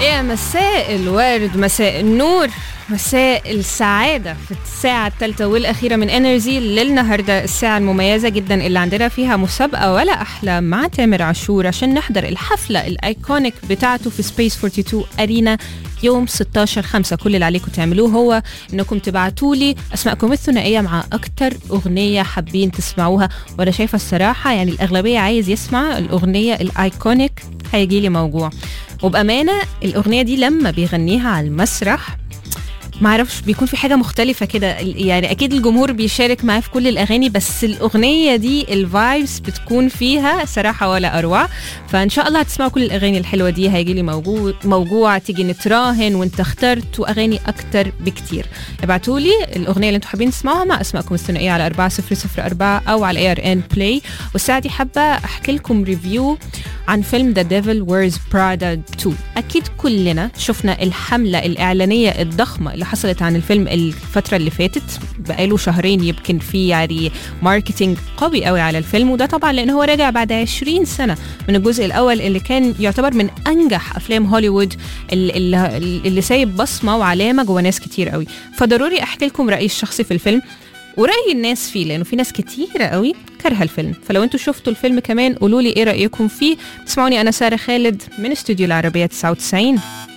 يا مساء الورد مساء النور مساء السعادة في الساعة الثالثة والأخيرة من انرجي للنهاردة الساعة المميزة جدا اللي عندنا فيها مسابقة ولا أحلى مع تامر عاشور عشان نحضر الحفلة الأيكونيك بتاعته في سبيس 42 أرينا يوم 16 5 كل اللي عليكم تعملوه هو انكم تبعتوا لي اسماءكم الثنائيه مع اكتر اغنيه حابين تسمعوها وانا شايفه الصراحه يعني الاغلبيه عايز يسمع الاغنيه الايكونيك هيجي لي موجوع وبامانه الاغنيه دي لما بيغنيها على المسرح ما اعرفش بيكون في حاجه مختلفه كده يعني اكيد الجمهور بيشارك معاه في كل الاغاني بس الاغنيه دي الفايبس بتكون فيها صراحه ولا اروع فان شاء الله هتسمعوا كل الاغاني الحلوه دي هيجي لي موجوع, موجوع تيجي نتراهن وانت اخترت واغاني اكتر بكتير ابعتوا لي الاغنيه اللي انتم حابين تسمعوها مع اسمائكم الثنائيه على 4004 او على اي ار ان بلاي والساعه دي حابه احكي لكم ريفيو عن فيلم ذا ديفل ويرز برادا 2 اكيد كلنا شفنا الحمله الاعلانيه الضخمه اللي حصلت عن الفيلم الفتره اللي فاتت بقاله شهرين يمكن في يعني ماركتينج قوي قوي على الفيلم وده طبعا لان هو راجع بعد 20 سنه من الجزء الاول اللي كان يعتبر من انجح افلام هوليوود اللي, اللي سايب بصمه وعلامه جوه ناس كتير قوي فضروري احكي لكم رايي الشخصي في الفيلم ورأي الناس فيه لأنه في ناس كتيرة قوي كارهة الفيلم فلو انتوا شفتوا الفيلم كمان قولوا لي ايه رأيكم فيه تسمعوني أنا سارة خالد من استوديو العربية 99